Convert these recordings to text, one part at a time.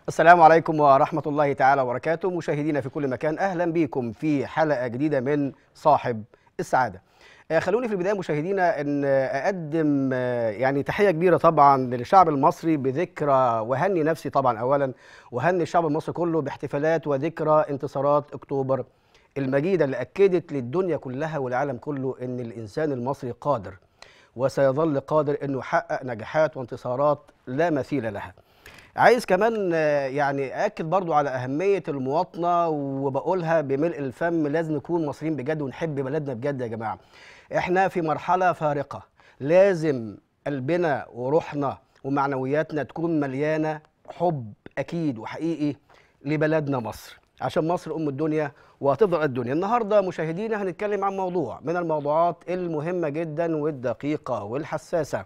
السلام عليكم ورحمة الله تعالى وبركاته مشاهدينا في كل مكان أهلا بكم في حلقة جديدة من صاحب السعادة آه، خلوني في البداية مشاهدينا أن أقدم آه، يعني تحية كبيرة طبعا للشعب المصري بذكرى وهني نفسي طبعا أولا وهني الشعب المصري كله باحتفالات وذكرى انتصارات أكتوبر المجيدة اللي أكدت للدنيا كلها والعالم كله أن الإنسان المصري قادر وسيظل قادر أنه يحقق نجاحات وانتصارات لا مثيل لها عايز كمان آه، يعني اكد برضو على اهميه المواطنه وبقولها بملء الفم لازم نكون مصريين بجد ونحب بلدنا بجد يا جماعه احنا في مرحله فارقه لازم قلبنا وروحنا ومعنوياتنا تكون مليانه حب اكيد وحقيقي لبلدنا مصر عشان مصر ام الدنيا وهتفضل الدنيا النهارده مشاهدينا هنتكلم عن موضوع من الموضوعات المهمه جدا والدقيقه والحساسه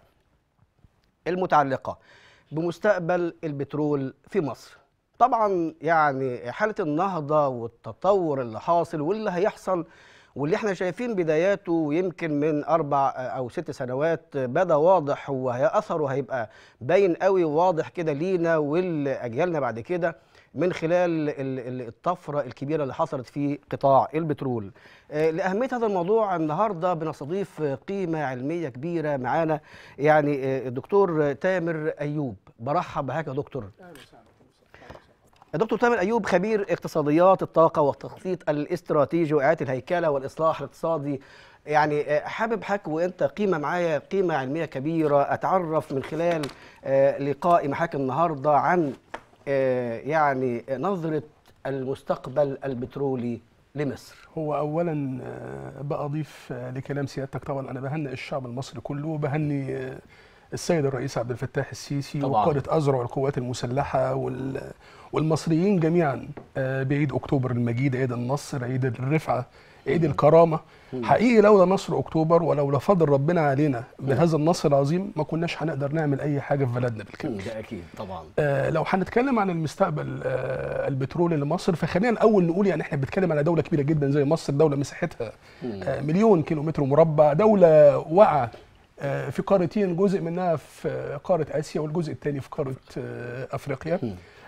المتعلقه بمستقبل البترول في مصر طبعا يعني حالة النهضة والتطور اللي حاصل واللي هيحصل واللي احنا شايفين بداياته يمكن من اربع او ست سنوات بدا واضح وهي اثره هيبقى باين قوي وواضح كده لينا ولاجيالنا بعد كده من خلال ال- ال- الطفره الكبيره اللي حصلت في قطاع البترول. آه، لاهميه هذا الموضوع النهارده بنستضيف قيمه علميه كبيره معانا يعني آه، الدكتور تامر ايوب برحب بحضرتك يا دكتور. الدكتور تامر ايوب خبير اقتصاديات الطاقه والتخطيط الاستراتيجي واعاده الهيكله والاصلاح الاقتصادي يعني آه، حابب حضرتك وانت قيمه معايا قيمه علميه كبيره اتعرف من خلال آه، لقائي معاك النهارده عن آه، يعني نظره المستقبل البترولي لمصر هو اولا آه، بأضيف آه، لكلام سيادتك طبعا انا بهنئ الشعب المصري كله وبهني آه، السيد الرئيس عبد الفتاح السيسي طبعاً. وقادة أزرع القوات المسلحة وال والمصريين جميعا آه، بعيد أكتوبر المجيد عيد النصر عيد الرفعة عيد الكرامة حقيقي لولا نصر أكتوبر ولولا فضل ربنا علينا بهذا النصر العظيم ما كناش هنقدر نعمل أي حاجة في بلدنا بالكامل ده اكيد طبعا آه، لو هنتكلم عن المستقبل آه، البترولي لمصر فخلينا الاول نقول يعني احنا بنتكلم على دوله كبيره جدا زي مصر دوله مساحتها آه، مليون كيلومتر مربع دوله واقعه آه، في قارتين جزء منها في آه، قاره اسيا والجزء الثاني في قاره آه، افريقيا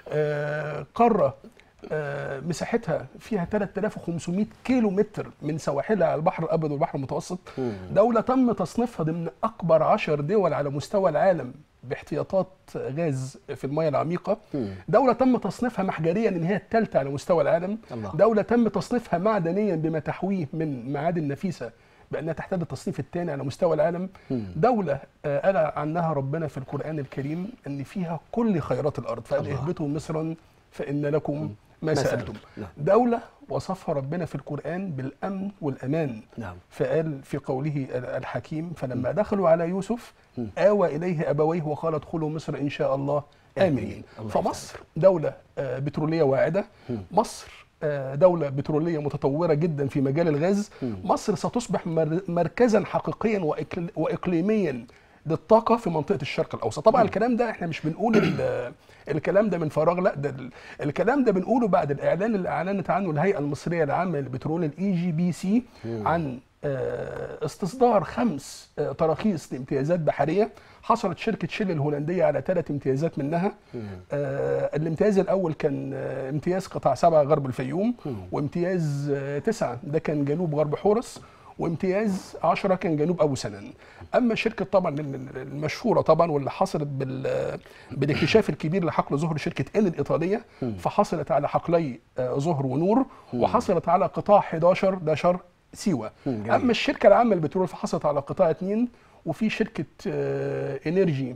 آه، قاره آه، مساحتها فيها 3500 كيلو متر من سواحلها على البحر الابيض والبحر المتوسط دوله تم تصنيفها ضمن اكبر عشر دول على مستوى العالم باحتياطات غاز في المياه العميقه دوله تم تصنيفها محجريا ان هي الثالثه على مستوى العالم الله. دوله تم تصنيفها معدنيا بما تحويه من معادن نفيسه بانها تحتل التصنيف الثاني على مستوى العالم دوله آه، قال عنها ربنا في القران الكريم ان فيها كل خيرات الارض فقال الله. اهبطوا مصرا فان لكم ما ما سالتم سألتم. نعم. دوله وصفها ربنا في القران بالامن والامان نعم فقال في قوله الحكيم فلما دخلوا على يوسف آوى إليه أبويه وقال ادخلوا مصر إن شاء الله آمين. آمنين الله فمصر دولة آه، بترولية واعدة مصر آه، دولة بترولية متطورة جدا في مجال الغاز مصر ستصبح مر- مركزا حقيقيا وإقل- وإقليميا للطاقة في منطقة الشرق الأوسط طبعا الكلام ده احنا مش بنقول ال- الكلام ده من فراغ لا ده ال- الكلام ده بنقوله بعد الإعلان اللي أعلنت عنه الهيئة المصرية العامة للبترول الإي جي بي سي عن آه، استصدار خمس آه، تراخيص لامتيازات بحريه حصلت شركه شيل الهولنديه على ثلاث امتيازات منها آه، الامتياز الاول كان آه، امتياز قطاع سبعه غرب الفيوم وامتياز آه، تسعه ده كان جنوب غرب حورس وامتياز 10 كان جنوب ابو سنان اما شركه طبعا المشهوره طبعا واللي حصلت بال بالاكتشاف الكبير لحقل ظهر شركه ان الايطاليه فحصلت على حقلي آه، ظهر ونور وحصلت على قطاع 11 ده شرق سيوه جميل. اما الشركه العامه للبترول فحصلت على قطاع اثنين وفي شركه آه، انرجي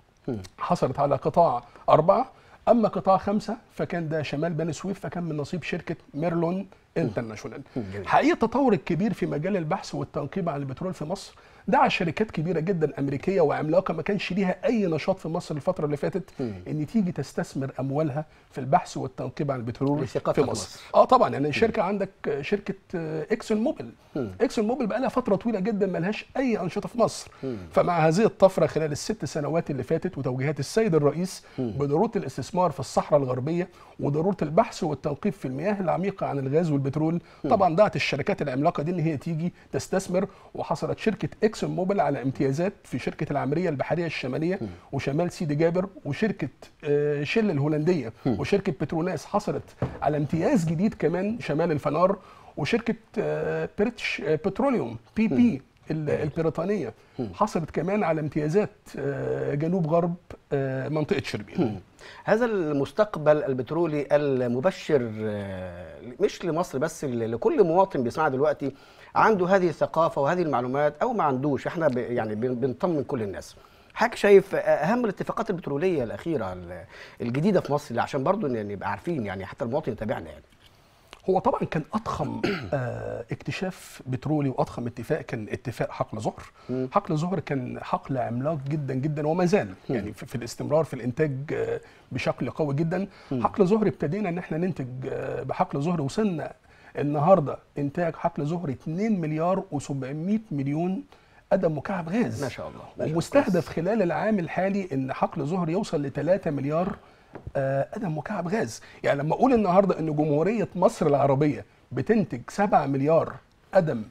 حصلت على قطاع أربعة أما قطاع خمسة فكان ده شمال بني سويف فكان من نصيب شركة ميرلون انترناشونال جميل. حقيقة التطور الكبير في مجال البحث والتنقيب عن البترول في مصر دعا شركات كبيرة جدا أمريكية وعملاقة ما كانش ليها أي نشاط في مصر الفترة اللي فاتت إن تيجي تستثمر أموالها في البحث والتنقيب عن البترول لثقتها في في مصر. مصر. اه طبعا يعني شركة عندك شركة آه، اكسون موبيل اكسون موبيل بقى لها فترة طويلة جدا ما لهاش أي أنشطة في مصر فمع هذه الطفرة خلال الست سنوات اللي فاتت وتوجيهات السيد الرئيس بضرورة الاستثمار في الصحراء الغربية وضرورة البحث والتنقيب في المياه العميقة عن الغاز والبترول طبعا دعت الشركات العملاقه دي ان هي تيجي تستثمر وحصلت شركه اكسون موبيل على امتيازات في شركه العمليه البحريه الشماليه وشمال سيدي جابر وشركه آه، شل الهولنديه وشركه بتروناس حصلت على امتياز جديد كمان شمال الفنار وشركه آه، بريتش آه، بتروليوم بي بي ال- البريطانيه حصلت كمان على امتيازات آه، جنوب غرب آه، منطقه شربين هذا المستقبل البترولي المبشر آه، مش لمصر بس ل- لكل مواطن بيسمعنا دلوقتي عنده هذه الثقافه وهذه المعلومات او ما عندوش احنا ب- يعني بن- بنطمن كل الناس حضرتك شايف اهم الاتفاقات البتروليه الاخيره ال- الجديده في مصر عشان برضو ن- نبقى عارفين يعني حتى المواطن يتابعنا يعني هو طبعا كان اضخم آه، اكتشاف بترولي واضخم اتفاق كان اتفاق حقل زهر حقل زهر كان حقل عملاق جدا جدا وما زال يعني في, في الاستمرار في الانتاج آه، بشكل قوي جدا حقل زهر ابتدينا ان احنا ننتج آه، بحقل زهر وصلنا النهارده انتاج حقل زهر 2 مليار و700 مليون قدم مكعب غاز ما شاء الله ما شاء ومستهدف خلال العام الحالي ان حقل زهر يوصل ل 3 مليار آه، قدم مكعب غاز يعني لما اقول النهارده ان جمهوريه مصر العربيه بتنتج 7 مليار قدم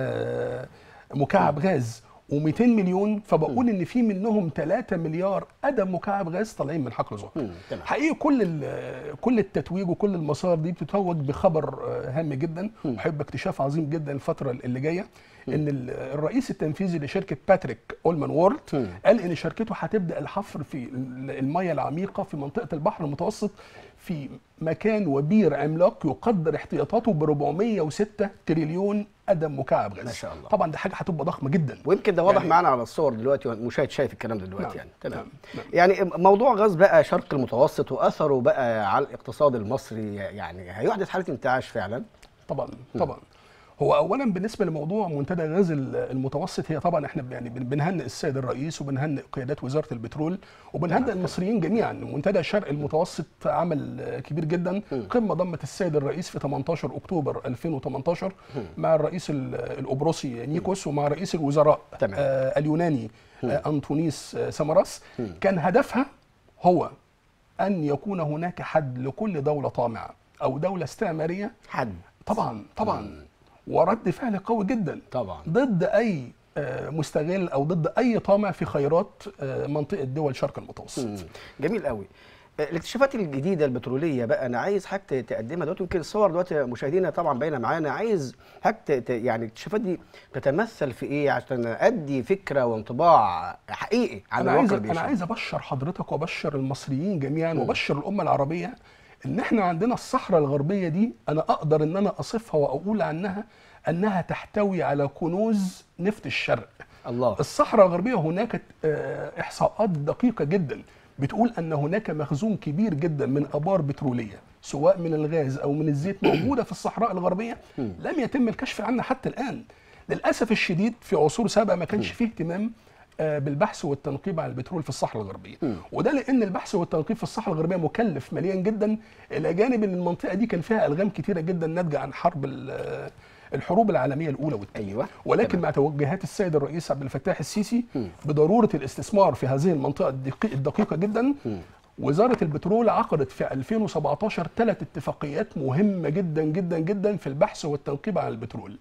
آه، مكعب غاز و200 مليون فبقول ان في منهم 3 مليار قدم مكعب غاز طالعين من حقل زهر مم، تمام. حقيقي كل ال- كل التتويج وكل المسار دي بتتوج بخبر آه، هام جدا وحب اكتشاف عظيم جدا الفتره اللي جايه ان ال- الرئيس التنفيذي لشركه باتريك اولمان وورلد قال ان شركته هتبدا الحفر في ال- المياه العميقه في منطقه البحر المتوسط في مكان وبير عملاق يقدر احتياطاته ب 406 تريليون قدم مكعب غاز ما شاء الله. طبعا دي حاجه هتبقى ضخمه جدا ويمكن ده واضح يعني- معانا على الصور دلوقتي والمشاهد شايف الكلام ده دلوقتي نعم، يعني تمام نعم، نعم. يعني موضوع غاز بقى شرق المتوسط واثره بقى على الاقتصاد المصري يعني هيحدث حاله انتعاش فعلا طبعا طبعا هو اولا بالنسبه لموضوع منتدى غاز ال- المتوسط هي طبعا احنا يعني بن- بنهنئ السيد الرئيس وبنهنئ قيادات وزاره البترول وبنهنئ المصريين جميعا منتدى شرق المتوسط عمل آه، كبير جدا قمه ضمت السيد الرئيس في 18 اكتوبر 2018 مع الرئيس ال- القبرصي نيكوس ومع رئيس الوزراء تمام. آه، اليوناني آه، انطونيس آه، سامراس كان هدفها هو ان يكون هناك حد لكل دوله طامعه او دوله استعماريه حد طبعا طبعا ورد فعل قوي جدا طبعا ضد اي آه، مستغل او ضد اي طامع في خيرات آه، منطقه دول شرق المتوسط مم. جميل قوي الاكتشافات الجديده البتروليه بقى انا عايز حضرتك تقدمها دلوقتي يمكن الصور دلوقتي مشاهدينا طبعا باينه معانا عايز حضرتك ت- ت- يعني الاكتشافات دي تتمثل في ايه عشان ادي فكره وانطباع حقيقي عن انا الواقع عايز اللي انا بيشهد. عايز ابشر حضرتك وابشر المصريين جميعا وابشر الامه العربيه ان احنا عندنا الصحراء الغربيه دي انا اقدر ان انا اصفها واقول عنها انها تحتوي على كنوز نفط الشرق الله الصحراء الغربية هناك آه، إحصاءات دقيقة جدا بتقول أن هناك مخزون كبير جدا من آبار بترولية سواء من الغاز أو من الزيت موجودة في الصحراء الغربية لم يتم الكشف عنها حتى الآن للأسف الشديد في عصور سابقة ما كانش فيه اهتمام آه، بالبحث والتنقيب عن البترول في الصحراء الغربيه وده لان البحث والتنقيب في الصحراء الغربيه مكلف مليان جدا الى جانب ان المنطقه دي كان فيها الغام كتيره جدا ناتجه عن حرب ال- آه، الحروب العالميه الاولى والثانيه ايوه ولكن تمام. مع توجهات السيد الرئيس عبد الفتاح السيسي بضروره الاستثمار في هذه المنطقه الدقي- الدقيقه جدا وزاره البترول عقدت في 2017 ثلاث اتفاقيات مهمه جدا جدا جدا في البحث والتنقيب عن البترول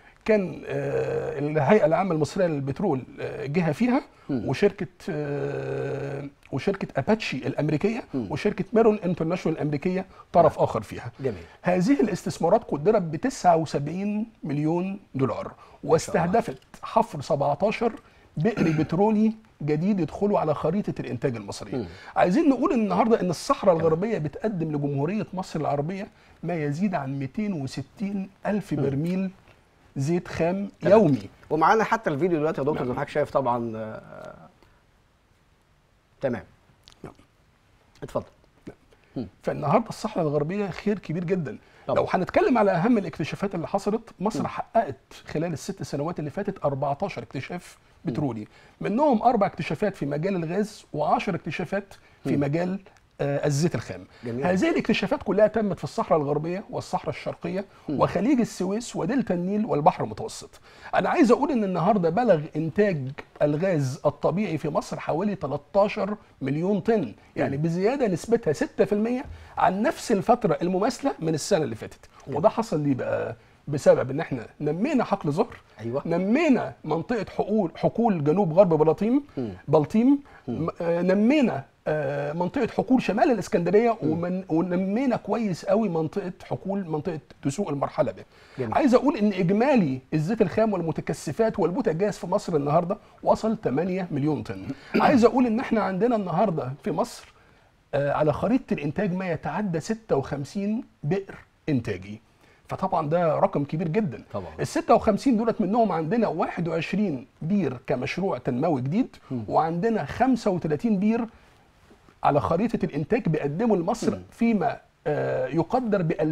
كان آه، الهيئه العامه المصريه للبترول آه، جهه فيها وشركه آه، وشركه اباتشي الامريكيه وشركه ميرون انترناشونال الامريكيه طرف اخر فيها جميل هذه الاستثمارات قدرت ب 79 مليون دولار واستهدفت حفر 17 بئر بترولي جديد يدخلوا على خريطه الانتاج المصري. عايزين نقول النهارده ان الصحراء الغربيه بتقدم لجمهوريه مصر العربيه ما يزيد عن 260 الف برميل زيت خام يومي. ومعانا حتى الفيديو دلوقتي يا دكتور زي ما حضرتك شايف طبعا آه، تمام نعم. اتفضل فالنهارده الصحراء الغربيه خير كبير جدا طبعا. لو هنتكلم على اهم الاكتشافات اللي حصلت مصر حققت خلال الست سنوات اللي فاتت 14 اكتشاف بترولي منهم اربع اكتشافات في مجال الغاز و10 اكتشافات في مجال آه، الزيت الخام جميل. هذه الاكتشافات كلها تمت في الصحراء الغربيه والصحراء الشرقيه وخليج السويس ودلتا النيل والبحر المتوسط انا عايز اقول ان النهارده بلغ انتاج الغاز الطبيعي في مصر حوالي 13 مليون طن يعني بزياده نسبتها 6% عن نفس الفتره المماثله من السنه اللي فاتت وده حصل ليه بقى بسبب ان احنا نمينا حقل ظهر أيوة. نمينا منطقه حقول حقول جنوب غرب بلطيم بلطيم م- آه، نمينا آه، منطقه حقول شمال الاسكندريه ومن ونمينا كويس قوي منطقه حقول منطقه دسوق المرحله ب جميل. عايز اقول ان اجمالي الزيت الخام والمتكثفات والبوتاجاز في مصر النهارده وصل 8 مليون طن عايز اقول ان احنا عندنا النهارده في مصر آه، على خريطه الانتاج ما يتعدى 56 بئر انتاجي فطبعا ده رقم كبير جدا طبعا. ال 56 دولت منهم عندنا 21 بير كمشروع تنموي جديد وعندنا 35 بير على خريطه الانتاج بيقدموا لمصر فيما آه، يقدر ب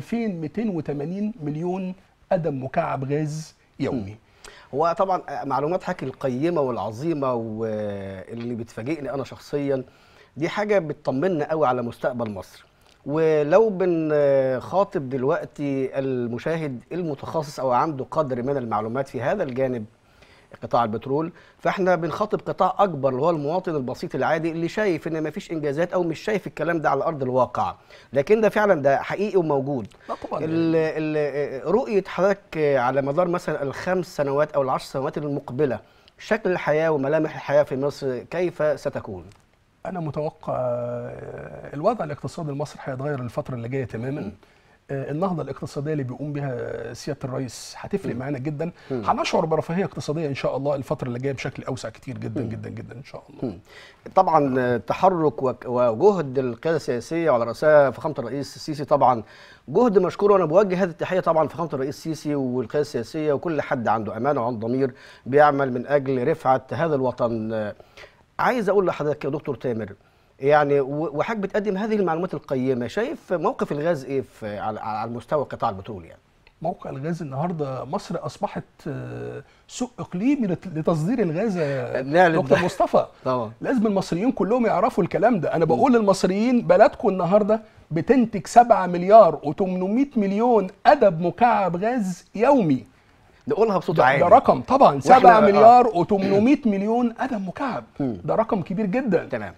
2280 مليون قدم مكعب غاز يومي هو طبعا معلومات حضرتك القيمه والعظيمه واللي بتفاجئني انا شخصيا دي حاجه بتطمنا قوي على مستقبل مصر ولو بنخاطب دلوقتي المشاهد المتخصص او عنده قدر من المعلومات في هذا الجانب قطاع البترول فاحنا بنخاطب قطاع اكبر اللي هو المواطن البسيط العادي اللي شايف ان مفيش انجازات او مش شايف الكلام ده على ارض الواقع لكن ده فعلا ده حقيقي وموجود لا طبعا ال- ال- رؤية حضرتك على مدار مثلا الخمس سنوات أو العشر سنوات المقبلة شكل الحياة وملامح الحياة في مصر كيف ستكون؟ انا متوقع آه، الوضع الاقتصادي المصري هيتغير الفتره اللي جايه تماما آه، النهضه الاقتصاديه اللي بيقوم بها سياده الرئيس هتفرق معانا جدا هنشعر برفاهيه اقتصاديه ان شاء الله الفتره اللي جايه بشكل اوسع كتير جدا جدا جدا ان شاء الله طبعا تحرك وك- وجهد القيادة السياسية وعلى رأسها فخامة الرئيس السيسي طبعا جهد مشكور وأنا بوجه هذه التحية طبعا فخامة الرئيس السيسي والقيادة السياسية وكل حد عنده أمانة وعنده ضمير بيعمل من أجل رفعة هذا الوطن عايز أقول لحضرتك يا دكتور تامر يعني و- وحضرتك بتقدم هذه المعلومات القيمة شايف موقف الغاز إيه في على على مستوى قطاع البترول يعني؟ موقع الغاز النهارده مصر اصبحت آه، سوق اقليمي لت- لتصدير الغاز يا نعلن دكتور ده. مصطفى طبعا لازم المصريين كلهم يعرفوا الكلام ده انا بقول للمصريين بلدكم النهارده بتنتج 7 مليار و800 مليون قدم مكعب غاز يومي نقولها بصوت ده, عالي ده رقم طبعا 7 وإحنا- آه. مليار و800 مليون قدم مكعب ده رقم كبير جدا تمام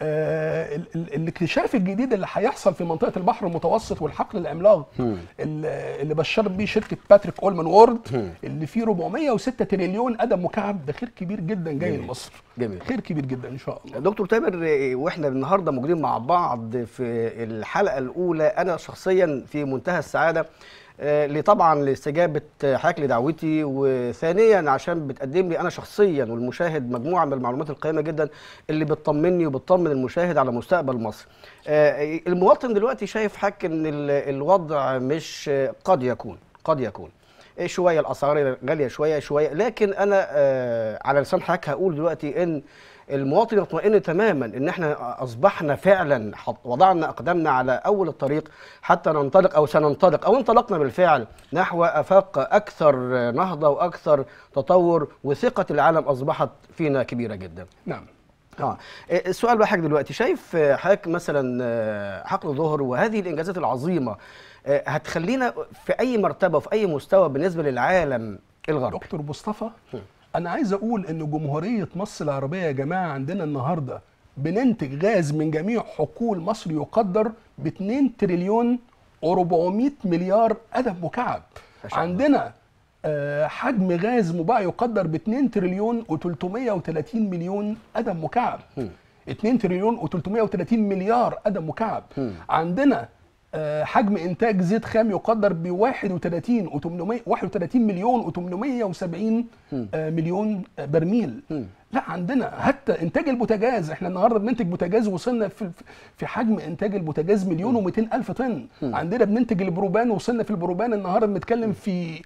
آه ال- ال- الاكتشاف الجديد اللي هيحصل في منطقه البحر المتوسط والحقل العملاق اللي اللي بشرت بيه شركه باتريك اولمان وورد اللي فيه 406 تريليون قدم مكعب ده خير كبير جدا جاي لمصر جميل. خير كبير جدا ان شاء الله دكتور تامر إيه، واحنا النهارده موجودين مع بعض في الحلقه الاولى انا شخصيا في منتهى السعاده آه، لطبعا لاستجابه حضرتك لدعوتي وثانيا عشان بتقدم لي انا شخصيا والمشاهد مجموعه من المعلومات القيمه جدا اللي بتطمني وبتطمن المشاهد على مستقبل مصر. آه، المواطن دلوقتي شايف حك ان ال- الوضع مش قد يكون قد يكون إيه شويه الاسعار غاليه شويه شويه لكن انا آه على لسان حضرتك هقول دلوقتي ان المواطن يطمئن تماما ان احنا اصبحنا فعلا حط- وضعنا اقدامنا على اول الطريق حتى ننطلق او سننطلق او انطلقنا بالفعل نحو افاق اكثر نهضه واكثر تطور وثقه العالم اصبحت فينا كبيره جدا. نعم اه إيه، السؤال بقى حضرتك دلوقتي شايف آه، حضرتك مثلا آه، حقل ظهر وهذه الانجازات العظيمه آه، هتخلينا في اي مرتبه وفي اي مستوى بالنسبه للعالم الغربي دكتور مصطفى انا عايز اقول ان جمهوريه مصر العربيه يا جماعه عندنا النهارده بننتج غاز من جميع حقول مصر يقدر ب 2 تريليون و400 مليار قدم مكعب ما شاء الله. عندنا آه، حجم غاز مباع يقدر ب 2 تريليون و330 مليون قدم مكعب 2 تريليون و330 مليار قدم مكعب عندنا آه، حجم انتاج زيت خام يقدر ب 31 و800 31 مليون و870 مليون آه، برميل لا عندنا حتى انتاج البوتاجاز احنا النهارده بننتج بوتاجاز وصلنا في في حجم انتاج البوتاجاز مليون و200 الف طن عندنا بننتج البروبان وصلنا في البروبان النهارده بنتكلم في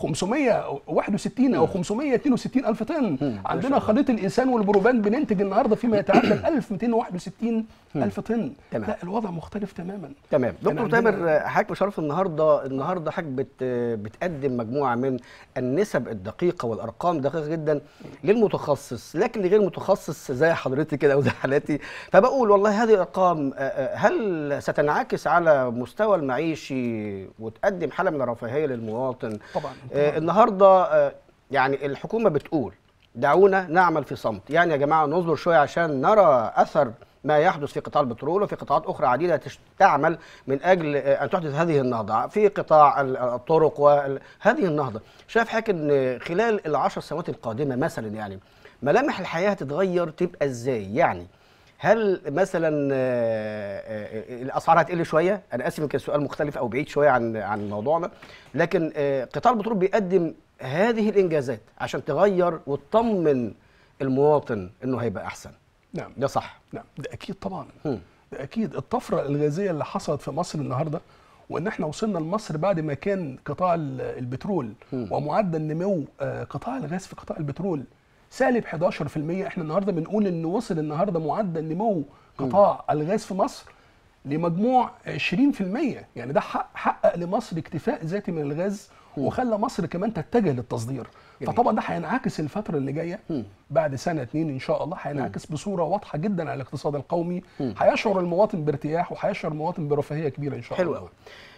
561 او 562 الف طن عندنا خليط الانسان والبروبان بننتج النهارده فيما يتعدى 1261 الف طن تمام. لا الوضع مختلف تماما تمام كان دكتور عندنا- تامر آه، حضرتك بشرف النهارده النهارده حضرتك بت بتقدم مجموعه من النسب الدقيقه والارقام دقيقه جدا للمتخصص ولكن غير متخصص زي حضرتك كده او زي حالاتي فبقول والله هذه الارقام آه، آه، هل ستنعكس على مستوى المعيشي وتقدم حاله من الرفاهيه للمواطن طبعا آه، النهارده آه، يعني الحكومه بتقول دعونا نعمل في صمت يعني يا جماعه نصبر شويه عشان نرى اثر ما يحدث في قطاع البترول وفي قطاعات اخرى عديده تش- تعمل من اجل آه، ان تحدث هذه النهضه في قطاع ال- الطرق وهذه النهضه شايف حضرتك ان خلال العشر سنوات القادمه مثلا يعني ملامح الحياه هتتغير تبقى ازاي يعني هل مثلا آه، آه، الاسعار هتقل شويه انا اسف يمكن السؤال مختلف او بعيد شويه عن عن موضوعنا لكن آه، قطاع البترول بيقدم هذه الانجازات عشان تغير وتطمن المواطن انه هيبقى احسن نعم ده صح نعم ده اكيد طبعا هم. ده اكيد الطفره الغازيه اللي حصلت في مصر النهارده وان احنا وصلنا لمصر بعد ما كان قطاع ال- البترول مم. ومعدل نمو آه، قطاع الغاز في قطاع البترول سالب 11% احنا النهارده بنقول ان وصل النهارده معدل نمو قطاع الغاز في مصر لمجموع 20% يعني ده حق حقق لمصر اكتفاء ذاتي من الغاز وخلى مصر كمان تتجه للتصدير جميل. فطبعا ده هينعكس الفتره اللي جايه مم. بعد سنه اتنين ان شاء الله هينعكس بصوره واضحه جدا على الاقتصاد القومي مم. هيشعر المواطن بارتياح وهيشعر المواطن برفاهيه كبيره ان شاء حلو الله قوي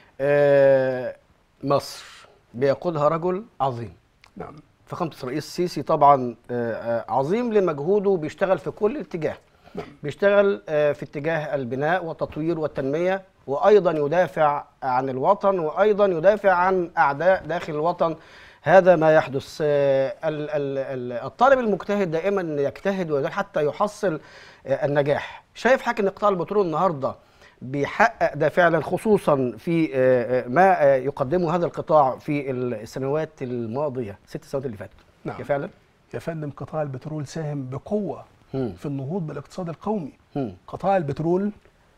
آه مصر بيقودها رجل عظيم نعم فخامة الرئيس السيسي طبعا آه، آه، عظيم لمجهوده بيشتغل في كل اتجاه نعم. بيشتغل آه، في اتجاه البناء والتطوير والتنمية وأيضا يدافع عن الوطن وأيضا يدافع عن أعداء داخل الوطن هذا ما يحدث آه، ال- ال- ال- الطالب المجتهد دائما يجتهد ويجتهد حتى يحصل آه، النجاح شايف حضرتك ان قطاع البترول النهارده بيحقق ده فعلا خصوصا في آه، آه، ما آه، يقدمه هذا القطاع في السنوات الماضيه ست سنوات اللي فاتت نعم. يا فعلا يا فندم قطاع البترول ساهم بقوه مم. في النهوض بالاقتصاد القومي مم. قطاع البترول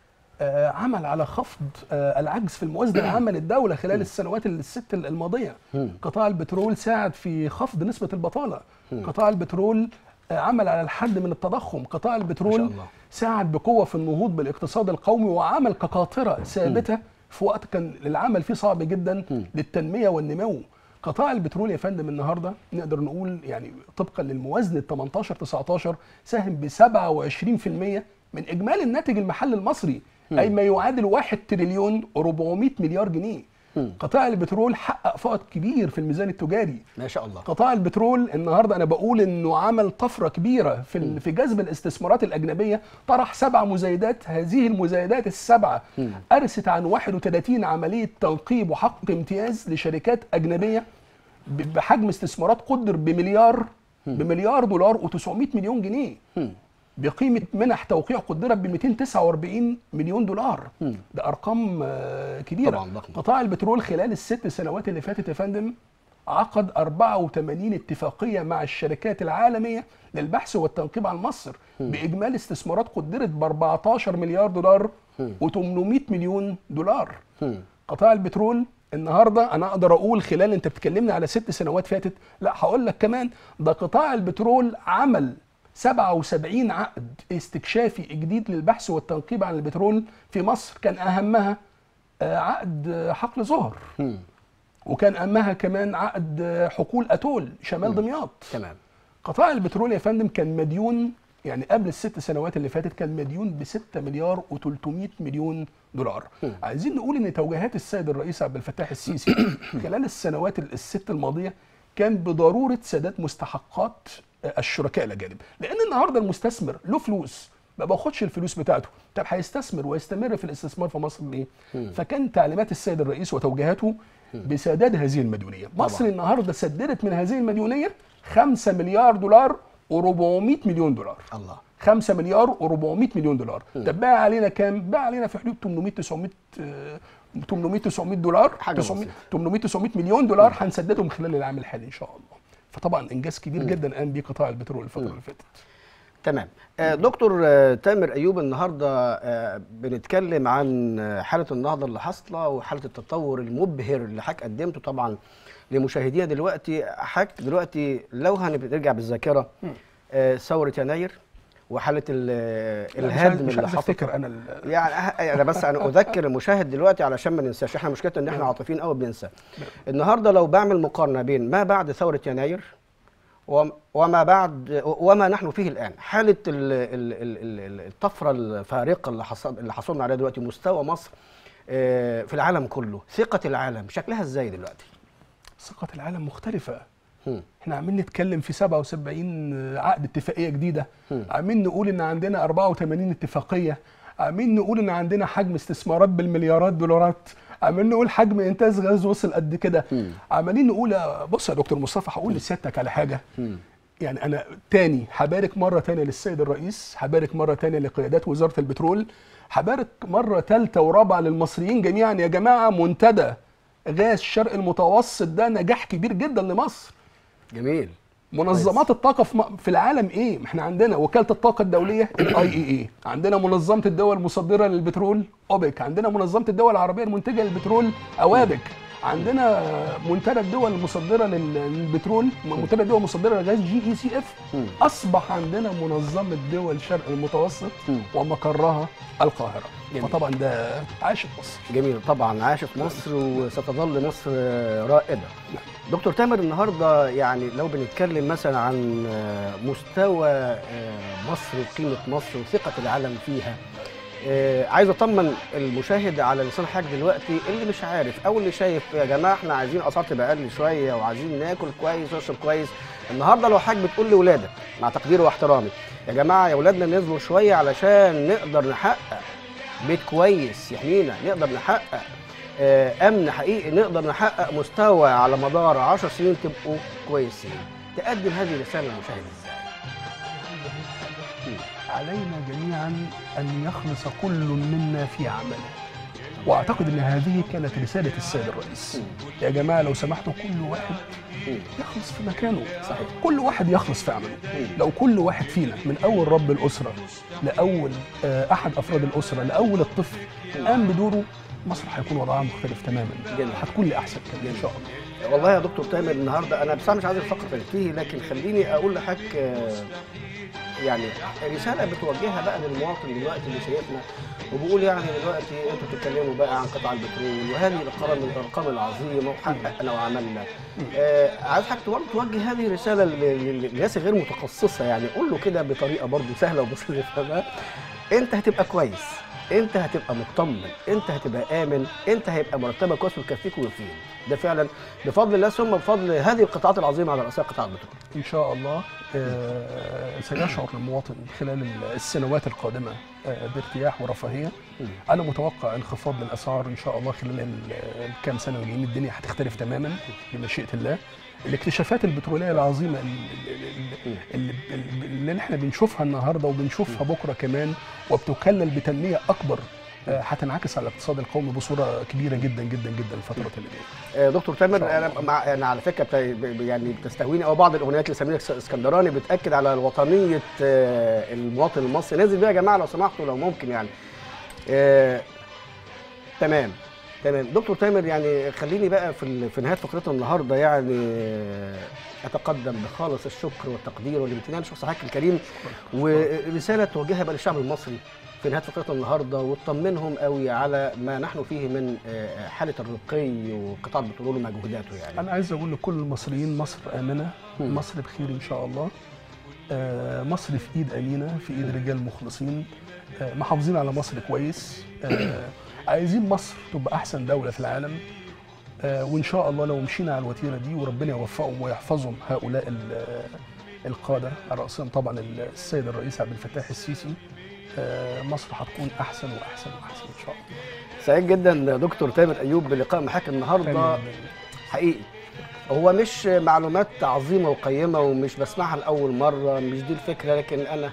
آه، عمل على خفض آه، العجز في الموازنه العامه للدوله خلال السنوات الست الماضيه مم. قطاع البترول ساعد في خفض نسبه البطاله قطاع البترول آه، عمل على الحد من التضخم قطاع البترول الله. ساعد بقوه في النهوض بالاقتصاد القومي وعمل كقاطره ثابته في وقت كان العمل فيه صعب جدا للتنميه والنمو قطاع البترول يا فندم النهارده نقدر نقول يعني طبقا للموازنه 18 19 ساهم ب 27% من اجمالي الناتج المحلي المصري اي ما يعادل 1 تريليون 400 مليار جنيه قطاع البترول حقق فائض كبير في الميزان التجاري ما شاء الله قطاع البترول النهارده انا بقول انه عمل طفره كبيره في ال- في جذب الاستثمارات الاجنبيه طرح سبع مزايدات هذه المزايدات السبعه ارست عن 31 عمليه تنقيب وحق امتياز لشركات اجنبيه ب- بحجم استثمارات قدر بمليار بمليار دولار و900 مليون جنيه بقيمه منح توقيع قدرت ب 249 مليون دولار ده ارقام آه، كبيره طبعاً ضخمة. قطاع البترول خلال الست سنوات اللي فاتت يا فندم عقد 84 اتفاقيه مع الشركات العالميه للبحث والتنقيب عن مصر باجمالي استثمارات قدرت ب 14 مليار دولار و800 مليون دولار قطاع البترول النهارده انا اقدر اقول خلال انت بتكلمني على ست سنوات فاتت لا هقول لك كمان ده قطاع البترول عمل 77 عقد استكشافي جديد للبحث والتنقيب عن البترول في مصر كان اهمها آه، عقد آه، حقل زهر وكان اهمها كمان عقد آه، حقول اتول شمال دمياط تمام قطاع البترول يا فندم كان مديون يعني قبل الست سنوات اللي فاتت كان مديون ب 6 مليار و300 مليون دولار عايزين نقول ان توجيهات السيد الرئيس عبد الفتاح السيسي خلال السنوات ال- الست الماضيه كان بضروره سداد مستحقات آه، الشركاء الاجانب لان النهارده المستثمر له فلوس ما باخدش الفلوس بتاعته طب هيستثمر ويستمر في الاستثمار في مصر ليه فكان تعليمات السيد الرئيس وتوجيهاته بسداد هذه المديونيه مصر النهارده سددت من هذه المديونيه 5 مليار دولار و400 مليون دولار الله 5 مليار و400 مليون دولار طب بقى علينا كام بقى علينا في حدود 800 900 آه، 800 900 دولار حاجة 900 بسيطة. 800 900 مليون دولار هنسددهم خلال العام الحالي ان شاء الله فطبعا انجاز كبير جدا قام بيه قطاع البترول الفتره اللي فاتت تمام آه، دكتور آه، تامر ايوب النهارده آه، بنتكلم عن آه، حاله النهضه اللي حاصله وحاله التطور المبهر اللي حضرتك قدمته طبعا لمشاهدينا دلوقتي حضرتك دلوقتي لو هنرجع بالذاكره آه، ثوره يناير وحاله ال- لا، مش الهدم عايز- مش اللي عايز حصل افتكر انا ال- يعني أه- انا بس انا اذكر المشاهد دلوقتي علشان ما ننساش احنا مشكلتنا ان احنا عاطفيين قوي بننسى النهارده لو بعمل مقارنه بين ما بعد ثوره يناير وم- وما بعد وما نحن فيه الان حاله ال- ال- ال- ال- الطفره الفارقه اللي حصل اللي حصلنا عليها دلوقتي مستوى مصر آه، في العالم كله ثقه العالم شكلها ازاي دلوقتي ثقه العالم مختلفه هم. احنا عمالين نتكلم في 77 عقد اتفاقيه جديده هم. عمالين نقول ان عندنا 84 اتفاقيه عمالين نقول ان عندنا حجم استثمارات بالمليارات دولارات عمالين نقول حجم انتاج غاز وصل قد كده هم. عمالين نقول بص يا دكتور مصطفى هقول لسيادتك على حاجه هم. يعني انا تاني هبارك مره تانية للسيد الرئيس هبارك مره تانية لقيادات وزاره البترول هبارك مره ثالثه ورابعه للمصريين جميعا يا جماعه منتدى غاز الشرق المتوسط ده نجاح كبير جدا لمصر جميل منظمات الطاقه في م- في العالم ايه ما احنا عندنا وكاله الطاقه الدوليه الاي اي اي عندنا منظمه الدول المصدره للبترول اوبك عندنا منظمه الدول العربيه المنتجه للبترول اوابك عندنا منتدى الدول المصدره لل- للبترول منتدى الدول المصدره للغاز جي اي سي اف مم. اصبح عندنا منظمه دول شرق المتوسط مم. ومقرها القاهره جميل. فطبعا ده عاشت مصر جميل طبعا عاشت مصر وستظل مصر آه، رائده دكتور تامر النهارده يعني لو بنتكلم مثلا عن آه، مستوى آه، مصر وقيمه مصر وثقه العالم فيها آه، عايز اطمن المشاهد على لسان حضرتك دلوقتي اللي مش عارف او اللي شايف يا جماعه احنا عايزين اسعار تبقى اقل شويه وعايزين ناكل كويس ونشرب كويس النهارده لو حضرتك بتقول لاولادك مع تقديري واحترامي يا جماعه يا اولادنا ننزلوا شويه علشان نقدر نحقق بيت كويس يحمينا نقدر نحقق آه، امن حقيقي نقدر نحقق مستوى على مدار 10 سنين تبقوا كويسين تقدم هذه الرساله للمشاهد ازاي علينا جميعا أن يخلص كل منا في عمله واعتقد ان هذه كانت رساله السيد الرئيس يا جماعه لو سمحتوا كل واحد يخلص في مكانه صحيح. كل واحد يخلص في عمله لو كل واحد فينا من اول رب الاسره لاول آه، احد افراد الاسره لاول الطفل قام بدوره مصر هيكون وضعها مختلف تماما جميل. هتكون لاحسن كمان ان شاء الله والله يا دكتور تامر النهارده انا بصراحه مش عايز الفقره تنتهي لكن خليني اقول لحضرتك آه، يعني رساله بتوجهها بقى للمواطن دلوقتي اللي شايفنا وبيقول يعني دلوقتي انتوا بتتكلموا بقى عن قطاع البترول وهذه الارقام الارقام العظيمه وحققنا وعملنا آه عايز حضرتك برضه توجه هذه الرساله لل- لل- للناس غير متخصصه يعني قول له كده بطريقه برضه سهله وبسيطه يفهمها انت هتبقى كويس انت هتبقى مطمن انت هتبقى امن انت هيبقى مرتبك كويس ويكفيك ويفيد ده فعلا بفضل الله ثم بفضل هذه القطاعات العظيمه على راسها قطاع البترول ان شاء الله آه، سيشعر المواطن خلال السنوات القادمه آه، بارتياح ورفاهيه انا متوقع انخفاض للاسعار ان شاء الله خلال ال- الكام سنه الجايين الدنيا هتختلف تماما بمشيئه الله الاكتشافات البتروليه العظيمه اللي, اللي, اللي احنا بنشوفها النهارده وبنشوفها بكره كمان وبتكلل بتنميه اكبر آه، هتنعكس على الاقتصاد القومي بصوره كبيره جدا جدا جدا الفتره اللي جايه آه، دكتور تامر انا مع انا على فكره بت- ب- يعني بتستهويني او بعض الاغنيات اللي سمير اسكندراني بتاكد على وطنيه آه، المواطن المصري نازل بيها يا جماعه لو سمحتوا لو ممكن يعني آه، تمام تمام دكتور تامر يعني خليني بقى في ال- في نهايه فقرتنا النهارده يعني آه، اتقدم بخالص الشكر والتقدير والامتنان لشخص حضرتك الكريم ورساله توجهها بقى للشعب المصري في نهايه فقرتنا النهارده وتطمنهم قوي على ما نحن فيه من آه، حاله الرقي وقطاع البترول ومجهوداته يعني انا عايز اقول لكل المصريين مصر امنه مم. مصر بخير ان شاء الله آه، مصر في ايد امينه في ايد رجال مخلصين آه، محافظين على مصر كويس آه، عايزين مصر تبقى احسن دوله في العالم آه، وان شاء الله لو مشينا على الوتيره دي وربنا يوفقهم ويحفظهم هؤلاء ال- القاده على راسهم طبعا السيد الرئيس عبد الفتاح السيسي آه، مصر هتكون احسن واحسن واحسن ان شاء الله سعيد جدا دكتور تامر ايوب بلقاء معاك النهارده حقيقي هو مش معلومات عظيمه وقيمه ومش بسمعها لاول مره مش دي الفكره لكن انا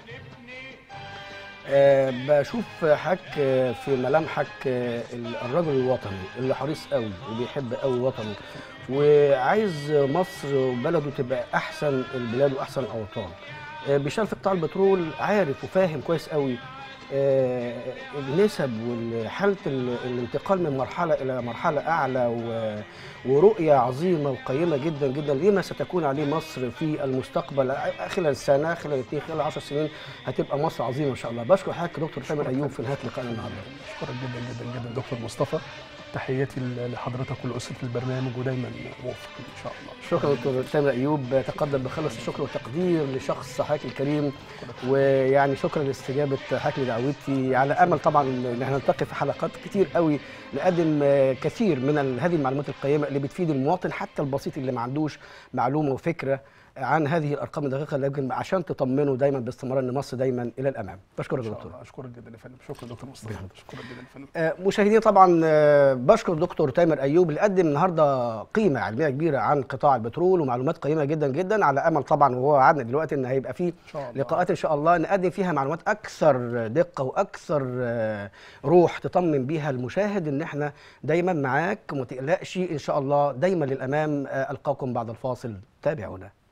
آه بشوف حضرتك آه، في ملامحك آه، الراجل الوطني اللي حريص قوي وبيحب قوي وطنه وعايز مصر وبلده تبقى احسن البلاد واحسن الاوطان آه، بيشتغل في قطاع البترول عارف وفاهم كويس قوي آه، النسب وحاله ال- الانتقال من مرحله الى مرحله اعلى و- ورؤيه عظيمه وقيمه جدا جدا لما ستكون عليه مصر في المستقبل خلال سنه خلال اثنين خلال 10 سنين هتبقى مصر عظيمه ان شاء الله بشكر حضرتك دكتور تامر ايوب في نهايه لقائنا النهارده اشكرك جدا جدا جدا دكتور مصطفى تحياتي لحضرتك ولاسره البرنامج ودايما موفقين ان شاء الله شكرا دكتور تامر ايوب تقدم بخلص الشكر والتقدير لشخص حضرتك الكريم ويعني شكرا لاستجابه حضرتك لدعوتي على امل طبعا ان احنا نلتقي في حلقات كتير قوي نقدم كثير من ال- هذه المعلومات القيمه اللي بتفيد المواطن حتى البسيط اللي ما عندوش معلومه وفكره عن هذه الارقام الدقيقه لكن عشان تطمنه دايما باستمرار ان مصر دايما الى الامام بشكرك ان يا شاء دكتور الله اشكرك جدا يا فندم شكرا دكتور مصطفى شكرا جدا يا فندم آه، مشاهدينا طبعا آه، بشكر الدكتور تامر ايوب اللي قدم النهارده قيمه علميه كبيره عن قطاع البترول ومعلومات قيمه جدا جدا على امل طبعا وهو وعدنا دلوقتي ان هيبقى فيه شاء الله. لقاءات ان شاء الله نقدم فيها معلومات اكثر دقه واكثر آه، روح تطمن بيها المشاهد ان احنا دايما معاك وما تقلقش ان شاء الله دايما للامام آه، القاكم بعد الفاصل تابعونا